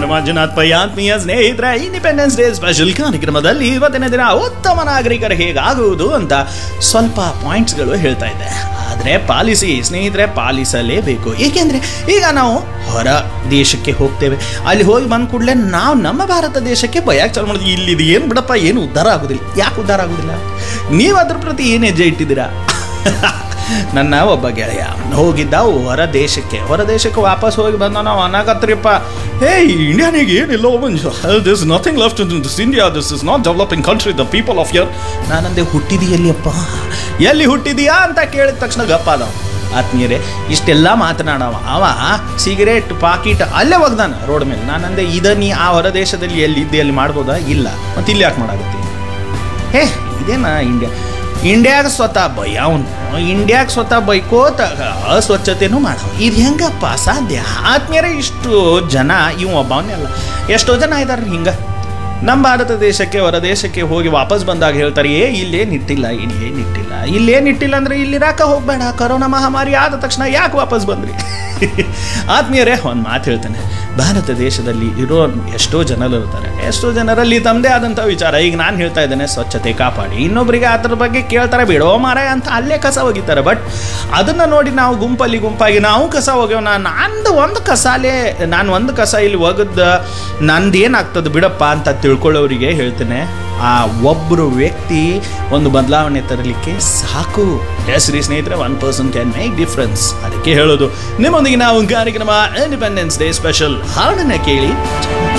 ನಾನು ಮಂಜುನಾಥ್ ಪೈ ಆತ್ಮೀಯ ಸ್ನೇಹಿತರೆ ಇಂಡಿಪೆಂಡೆನ್ಸ್ ಡೇ ಸ್ಪೆಷಲ್ ಕಾರ್ಯಕ್ರಮದಲ್ಲಿ ಇವತ್ತಿನ ದಿನ ಉತ್ತಮ ನಾಗರಿಕರು ಹೇಗಾಗುವುದು ಅಂತ ಸ್ವಲ್ಪ ಪಾಯಿಂಟ್ಸ್ಗಳು ಹೇಳ್ತಾ ಇದ್ದೆ ಆದರೆ ಪಾಲಿಸಿ ಸ್ನೇಹಿತರೆ ಪಾಲಿಸಲೇಬೇಕು ಏಕೆಂದರೆ ಈಗ ನಾವು ಹೊರ ದೇಶಕ್ಕೆ ಹೋಗ್ತೇವೆ ಅಲ್ಲಿ ಹೋಗಿ ಬಂದ ಕೂಡಲೇ ನಾವು ನಮ್ಮ ಭಾರತ ದೇಶಕ್ಕೆ ಬಯಕ್ಕೆ ಚಾಲು ಮಾಡಿದ್ವಿ ಇಲ್ಲಿದು ಏನು ಬಿಡಪ್ಪ ಏನು ಉದ್ಧಾರ ಆಗೋದಿಲ್ಲ ಯಾಕೆ ಉದ್ಧಾರ ಆಗೋದಿಲ್ಲ ನೀವು ಅದ್ರ ಪ್ರತಿ ಏನು ಹೆಜ್ಜೆ ಇಟ್ಟಿದ್ದೀರಾ ನನ್ನ ಒಬ್ಬ ಗೆಳೆಯ ಹೋಗಿದ್ದ ಹೊರ ದೇಶಕ್ಕೆ ಹೊರ ದೇಶಕ್ಕೆ ವಾಪಸ್ ಹೋಗಿ ಬಂದ ನಾವು ಅನಾಗತ್ರಿಪ್ಪ ಹೇ ಇಂಡಿಯಾನಿಗೆ ಏನಿಲ್ಲ Manju this nothing left in this India this is not developing country the people of your ನಾನಂದೆ ಹುಟ್ಟಿದೆಯಲ್ಲಿಯಪ್ಪ ಎಲ್ಲಿ ಹುಟ್ಟಿದೀಯಾ ಅಂತ ಕೇಳಿದ ತಕ್ಷಣ ಗಪ್ಪ ಅದಾವ ಆತ್ಮೀಯರೇ ಇಷ್ಟೆಲ್ಲ ಮಾತನಾಡವ ಅವ ಸಿಗರೇಟ್ ಪಾಕಿಟ್ ಅಲ್ಲೇ ಒಗ್ದಾನ ರೋಡ್ ಮೇಲೆ ನಾನಂದೆ ಇದ ನೀ ಆ ಹೊರ ದೇಶದಲ್ಲಿ ಎಲ್ಲಿ ಇದ್ದೆ ಅಲ್ಲಿ ಮಾಡ್ಬೋದಾ ಇಲ್ಲ ಮತ್ತೆ ಇಲ್ಲಿ ಯಾಕೆ ಮಾಡಾಗುತ್ತೆ ಹೇ ಇದೇನಾ ಇಂಡಿಯಾ ಇಂಡಿಯಾಗ ಸ್ವತಃ ಬೈ ಅವನು ಇಂಡಿಯಾಗ ಸ್ವತಃ ಬೈಕೋತ ಅಸ್ವಚ್ಛತೆನೂ ಮಾಡವ ಇದು ಹೆಂಗಪ್ಪ ಸಾಧ್ಯ ಆತ್ಮೀಯರೇ ಇಷ್ಟು ಜನ ಇವ ಒಬ್ಬವನೇ ಅಲ್ಲ ಎಷ್ಟೋ ಜನ ಇದ್ದಾರೆ ಹಿಂಗೆ ನಮ್ಮ ಭಾರತ ದೇಶಕ್ಕೆ ಹೊರ ದೇಶಕ್ಕೆ ಹೋಗಿ ವಾಪಸ್ ಬಂದಾಗ ಹೇಳ್ತಾರೆ ಏ ಇಲ್ಲೇನು ಇಟ್ಟಿಲ್ಲ ಇಲ್ಲೇನು ಇಟ್ಟಿಲ್ಲ ಇಲ್ಲೇನು ಇಟ್ಟಿಲ್ಲ ಅಂದರೆ ಇಲ್ಲಿ ಇರಾಕ ಹೋಗಬೇಡ ಕರೋನಾ ಮಹಾಮಾರಿ ಆದ ತಕ್ಷಣ ಯಾಕೆ ವಾಪಸ್ ಬಂದ್ರಿ ಆತ್ಮೀಯರೇ ಒಂದು ಮಾತು ಹೇಳ್ತೇನೆ ಭಾರತ ದೇಶದಲ್ಲಿ ಇರೋ ಎಷ್ಟೋ ಜನರು ಇರ್ತಾರೆ ಎಷ್ಟೋ ಜನರಲ್ಲಿ ತಮ್ಮದೇ ಆದಂಥ ವಿಚಾರ ಈಗ ನಾನು ಹೇಳ್ತಾ ಇದ್ದೇನೆ ಸ್ವಚ್ಛತೆ ಕಾಪಾಡಿ ಇನ್ನೊಬ್ಬರಿಗೆ ಅದ್ರ ಬಗ್ಗೆ ಕೇಳ್ತಾರೆ ಬಿಡೋ ಮಾರಾಯ ಅಂತ ಅಲ್ಲೇ ಕಸ ಒಗಿತಾರೆ ಬಟ್ ಅದನ್ನು ನೋಡಿ ನಾವು ಗುಂಪಲ್ಲಿ ಗುಂಪಾಗಿ ನಾವು ಕಸ ಒಗ್ಯವ ನಂದು ಒಂದು ಕಸಾಲೆ ನಾನು ಒಂದು ಕಸ ಇಲ್ಲಿ ಒಗದ ನಂದು ಏನಾಗ್ತದೆ ಬಿಡಪ್ಪ ಅಂತ ತಿಳ್ಕೊಳ್ಳೋರಿಗೆ ಹೇಳ್ತೇನೆ ಆ ಒಬ್ಬರು ವ್ಯಕ್ತಿ ಒಂದು ಬದಲಾವಣೆ ತರಲಿಕ್ಕೆ ಸಾಕು ಎಸ್ ರೀ ಸ್ನೇಹಿತರೆ one person can make difference ಅದಕ್ಕೆ ಹೇಳೋದು ನಿಮ್ಮೊಂದಿಗೆ ನಾವು ಕಾರ್ಯಕ್ರಮ ಇಂಡಿಪೆಂಡೆನ್ಸ್ ಡೇ ಸ್ಪೆಷಲ್ ಹಾಡನ್ನ ಕೇಳಿ